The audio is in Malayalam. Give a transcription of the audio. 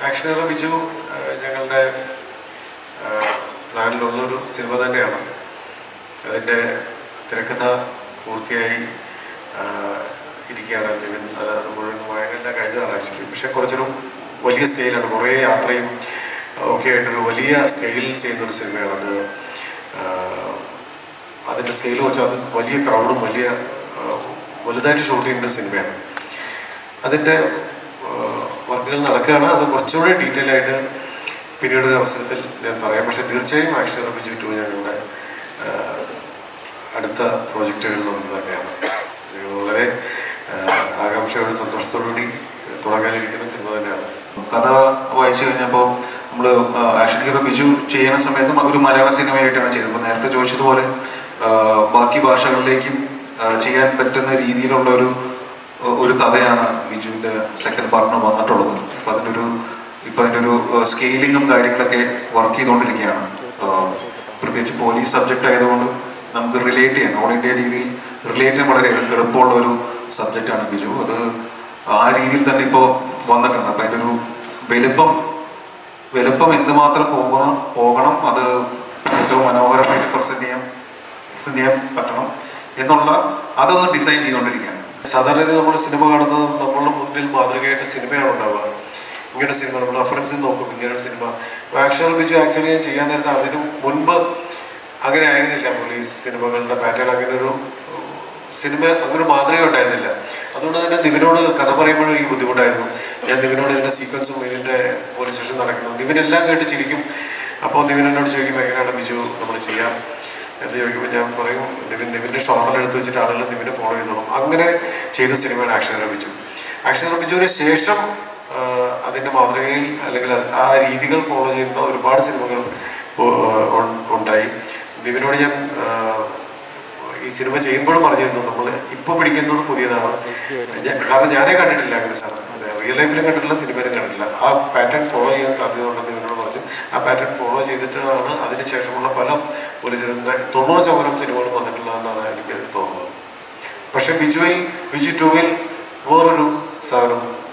ആക്ഷൻ ഹീറോ ബിജു ആ, ഞങ്ങളുടെ ആ, പ്ലാനിലുള്ളൊരു സിനിമ തന്നെയാണ് അതിൻ്റെ തിരക്കഥ പൂർത്തിയായി ആ, ഇരിക്കുകയാണ് നിവിൻ അത് അത് മുഴുവൻ വായനയെല്ലാം കഴിച്ചതാണ് ആക്ച്വലി പക്ഷെ കുറച്ചൊരു വലിയ സ്കെയിലാണ് കുറേ യാത്രയും ഒക്കെ ആയിട്ടൊരു വലിയ സ്കെയിൽ ചെയ്യുന്നൊരു സിനിമയാണ് അത് ആ, അതിൻ്റെ സ്കെയിൽ വെച്ച് അത് വലിയ ക്രൗഡും വലിയ ആ, വലുതായിട്ട് ഷൂട്ട് ചെയ്യുന്ന സിനിമയാണ് അതിൻ്റെ വർക്കുകൾ നടക്കുകയാണ് അത് കുറച്ചുകൂടി ഡീറ്റെയിൽ ആയിട്ട് പിന്നീട് ഒരു അവസരത്തിൽ ഞാൻ പറയാം പക്ഷേ തീർച്ചയായും ആക്ഷൻ ബിജു ടു ഞങ്ങളുടെ ആ, അടുത്ത പ്രോജക്റ്റുകളിൽ ഒന്ന് തന്നെയാണ് ഞങ്ങൾ വളരെ ആ, ആകാംക്ഷയോടും സന്തോഷത്തോടുകൂടി തുടങ്ങാനിരിക്കുന്ന സിനിമ തന്നെയാണ് കഥ വായിച്ചു കഴിഞ്ഞപ്പോൾ നമ്മൾ ആക്ഷൻ ഹീറോ ബിജു ചെയ്യുന്ന സമയത്ത് ഒരു മലയാള സിനിമയായിട്ടാണ് ചെയ്തത് അപ്പോൾ നേരത്തെ ചോദിച്ചതുപോലെ ആ, ബാക്കി ഭാഷകളിലേക്കും ആ, ചെയ്യാൻ പറ്റുന്ന രീതിയിലുള്ള ഒരു ഒരു കഥയാണ് ബിജുവിൻ്റെ സെക്കൻഡ് പാർട്ടിന് വന്നിട്ടുള്ളത് അപ്പം അതിനൊരു ഇപ്പം അതിൻ്റെ ഒരു സ്കെയിലിങ്ങും കാര്യങ്ങളൊക്കെ വർക്ക് ചെയ്തുകൊണ്ടിരിക്കുകയാണ് ആ, പ്രത്യേകിച്ച് പോലീസ് സബ്ജക്റ്റ് ആയതുകൊണ്ട് നമുക്ക് റിലേറ്റ് ചെയ്യാൻ ഓൾ ഇന്ത്യ രീതിയിൽ റിലേറ്റ് ചെയ്യാൻ വളരെ എളുപ്പമുള്ള ഒരു സബ്ജക്റ്റാണ് ബിജു അത് ആ രീതിയിൽ തന്നെ ഇപ്പോൾ വന്നിട്ടുണ്ട് അപ്പം അതിൻ്റെ ഒരു വലുപ്പം വലുപ്പം എന്തുമാത്രം പോകണം പോകണം അത് ഏറ്റവും മനോഹരമായിട്ട് പ്രസന്റ് ചെയ്യാൻ പ്രസന്റ് ചെയ്യാൻ പറ്റണം എന്നുള്ള അതൊന്ന് ഡിസൈൻ ചെയ്തുകൊണ്ടിരിക്കുകയാണ് സാധാരണ നമ്മൾ സിനിമ കാണുന്നത് നമ്മളുടെ മുന്നിൽ മാതൃകയായിട്ട് സിനിമയാണ് ഉണ്ടാവുക ഇങ്ങനെ സിനിമ നമ്മൾ റെഫറൻസിൽ നോക്കും ഇങ്ങനെ ഒരു സിനിമ ആക്ഷൻ ബിജു ആക്ച്വലി ഞാൻ ചെയ്യാൻ നേരത്തെ അതിന് മുൻപ് അങ്ങനെ ആയിരുന്നില്ല പോലീസ് സിനിമകളുടെ പാറ്റേൺ അങ്ങനെ ഒരു സിനിമ അങ്ങനെ ഒരു മാതൃക ഉണ്ടായിരുന്നില്ല അതുകൊണ്ട് തന്നെ നിവിനോട് കഥ പറയുമ്പോഴും എനിക്ക് ബുദ്ധിമുട്ടായിരുന്നു ഞാൻ നിവിനോട് ഇതിൻ്റെ സീക്വൻസും ഇതിൻ്റെ പോലീസ് സ്റ്റേഷൻ നടക്കുന്നു നിവിനെല്ലാം കേട്ട് ചിരിക്കും അപ്പോൾ നിവിൻ എന്നോട് ചോദിക്കും എങ്ങനെയാണ് ബിജു നമ്മൾ ചെയ്യാം എന്ന് ചോദിക്കുമ്പോൾ ഞാൻ പറയും നിവിൻ നിവിൻ്റെ ഷോർട്ടിൽ എടുത്ത് വെച്ചിട്ട് ആളുകൾ നിവിനെ ഫോളോ ചെയ്തോളും അങ്ങനെ ചെയ്ത സിനിമയാണ് ആക്ഷൻ ലഭിച്ചു ആക്ഷൻ ലഭിച്ചതിന് ശേഷം ആ, അതിൻ്റെ മാതൃകയിൽ അല്ലെങ്കിൽ അത് ആ രീതികൾ ഫോളോ ചെയ്യുന്ന ഒരുപാട് സിനിമകൾ ഉ- ഉ- ഉണ്ടായി നിവിനോട് ഞാൻ ആ, ഈ സിനിമ ചെയ്യുമ്പോഴും പറഞ്ഞിരുന്നു നമ്മൾ ഇപ്പോൾ പിടിക്കുന്നത് പുതിയതാണ് ഞാൻ- കാരണം ഞാനേ കണ്ടിട്ടില്ല അങ്ങനെ സാധനം റിയൽ ലൈഫിലും കണ്ടിട്ടില്ല സിനിമയിലും കണ്ടിട്ടില്ല ആ പാറ്റേൺ ഫോളോ ചെയ്യാൻ സാധ്യത ഉണ്ടെന്ന് ഇവരോട് പറഞ്ഞു ആ പാറ്റേൺ ഫോളോ ചെയ്തിട്ടാണ് അതിന് ശേഷമുള്ള പല പോലീസിന്റെ തൊണ്ണൂറ് ശതമാനം സിനിമകളും വന്നിട്ടുള്ളതെന്നാണ് എനിക്ക് തോന്നുന്നത് പക്ഷെ ബിജുവിൽ ബിജു ടൂവിൽ വേറൊരു സാധനം